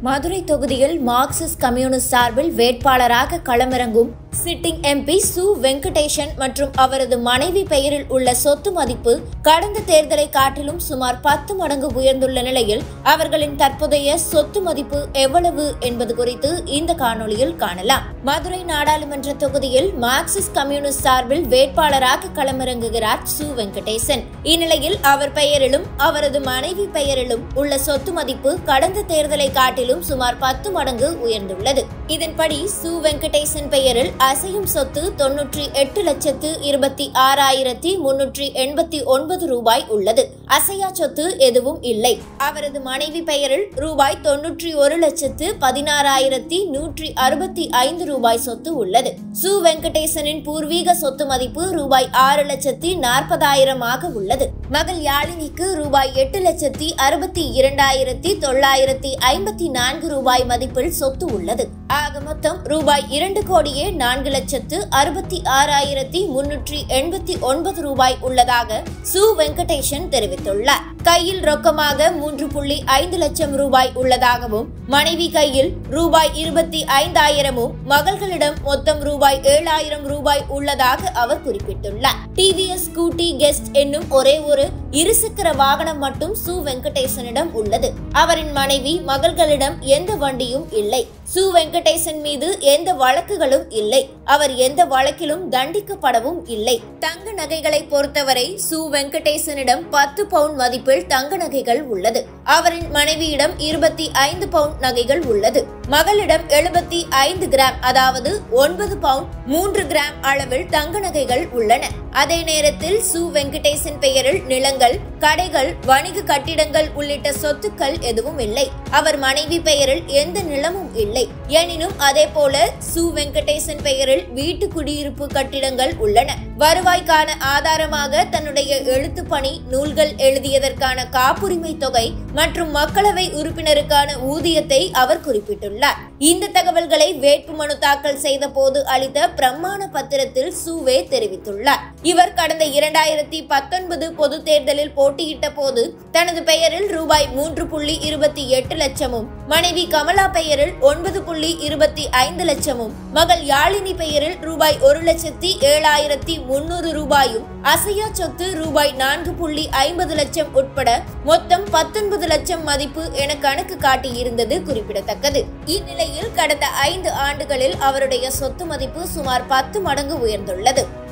மதுரை தொகுதியில் Marxist communist சார்பில் வேட்பாளராக களமிறங்கும் சிட்டிங் எம்பி சு வெங்கடேஷன் மற்றும் அவரது மனைவி பெயரில் உள்ள சொத்து மதிப்பு கடந்த தேர்தலை காட்டிலும் சுமார் பத்து மடங்கு உயர்ந்துள்ள நிலையில் அவர்களின் தற்போதைய சொத்து மதிப்பு எவ்வளவு என்பது குறித்து இந்த காணொளியில் காணலாம் மதுரை நாடாளுமன்ற தொகுதியில் மார்க்சிஸ்ட் கம்யூனிஸ்ட் சார்பில் வேட்பாளராக களமிறங்குகிறார் சு வெங்கடேசன் இந்நிலையில் அவர் பெயரிலும் அவரது மனைவி பெயரிலும் உள்ள சொத்து மதிப்பு கடந்த தேர்தலை காட்டிலும் சுமார் பத்து மடங்கு உயர்ந்துள்ளது இதன்படி சு வெங்கடேசன் பெயரில் அசையும் சொத்து தொன்னூற்றி எட்டு லட்சத்து இருபத்தி ஆறாயிரத்தி முன்னூற்றி எண்பத்தி ஒன்பது ரூபாய் உள்ளது அசையா சொத்து எதுவும் இல்லை அவரது மனைவி பெயரில் ரூபாய் தொன்னூற்றி ஒரு லட்சத்து பதினாறாயிரத்தி நூற்றி அறுபத்தி ஐந்து ரூபாய் சொத்து உள்ளது சு வெங்கடேசனின் பூர்வீக சொத்து மதிப்பு ரூபாய் ஆறு லட்சத்தி நாற்பதாயிரமாக உள்ளது மகள் யாழினிக்கு ரூபாய் எட்டு லட்சத்தி அறுபத்தி இரண்டாயிரத்தி தொள்ளாயிரத்தி ஐம்பத்தி நான்கு ரூபாய் மதிப்பில் சொத்து உள்ளது ஆக மொத்தம் ரூபாய் இரண்டு கோடியே நான்கு லட்சத்து அறுபத்தி ஆறாயிரத்தி முன்னூற்றி எண்பத்தி ஒன்பது ரூபாய் உள்ளதாக சு வெங்கடேசன் தெரிவித்துள்ளார் கையில் ரொக்கமாக மூன்று புள்ளி ஐந்து லட்சம் ரூபாய் உள்ளதாகவும் மனைவி கையில் ரூபாய் இருபத்தி ஐந்தாயிரமும் மகள்களிடம் மொத்தம் ரூபாய் ஏழாயிரம் ரூபாய் உள்ளதாக அவர் குறிப்பிட்டுள்ளார் டிவிஎஸ் ஸ்கூட்டி கெஸ்ட் என்னும் ஒரே ஒரு இருசக்கர வாகனம் மட்டும் சு வெங்கடேசனிடம் உள்ளது அவரின் மனைவி மகள்களிடம் எந்த வண்டியும் இல்லை சு வெங்கடேசன் மீது எந்த வழக்குகளும் இல்லை அவர் எந்த வழக்கிலும் தண்டிக்கப்படவும் இல்லை தங்க நகைகளை பொறுத்தவரை சு வெங்கடேசனிடம் பத்து பவுண்ட் மதிப்பில் தங்க நகைகள் உள்ளது அவரின் மனைவியிடம் இருபத்தி ஐந்து பவுண்ட் நகைகள் உள்ளது மகளிடம் எழுபத்தி ஐந்து கிராம் அதாவது ஒன்பது பவுண்ட் மூன்று கிராம் அளவில் தங்க நகைகள் உள்ளன அதே நேரத்தில் சு வெங்கடேசன் பெயரில் நிலங்கள் கடைகள் வணிக கட்டிடங்கள் உள்ளிட்ட சொத்துக்கள் எதுவும் இல்லை அவர் மனைவி பெயரில் எந்த நிலமும் இல்லை எனினும் அதே போல சு வெங்கடேசன் பெயரில் வீட்டு குடியிருப்பு கட்டிடங்கள் உள்ளன வருவாய்க்கான ஆதாரமாக தன்னுடைய எழுத்துப் பணி நூல்கள் எழுதியதற்கான காப்புரிமை தொகை மற்றும் மக்களவை உறுப்பினருக்கான ஊதியத்தை அவர் குறிப்பிட்டுள்ளார் இந்த தகவல்களை வேட்புமனு தாக்கல் செய்த போது அளித்த பிரமாண பத்திரத்தில் சூவே தெரிவித்துள்ளார் இவர் கடந்த இரண்டாயிரத்தி பத்தொன்பது பொது தேர்தலில் போட்டியிட்ட போது தனது பெயரில் ரூபாய் மூன்று புள்ளி இருபத்தி எட்டு லட்சமும் மனைவி கமலா பெயரில் ஒன்பது புள்ளி இருபத்தி ஐந்து லட்சமும் மகள் யாழினி பெயரில் ரூபாய் ஒரு லட்சத்தி ஏழாயிரத்தி முன்னூறு ரூபாயும் அசையா சொத்து ரூபாய் நான்கு புள்ளி ஐம்பது லட்சம் உட்பட மொத்தம் பத்தொன்பது லட்சம் மதிப்பு என கணக்கு காட்டியிருந்தது குறிப்பிடத்தக்கது இந்நிலையில் கடந்த ஐந்து ஆண்டுகளில் அவருடைய சொத்து மதிப்பு சுமார் பத்து மடங்கு உயர்ந்துள்ளது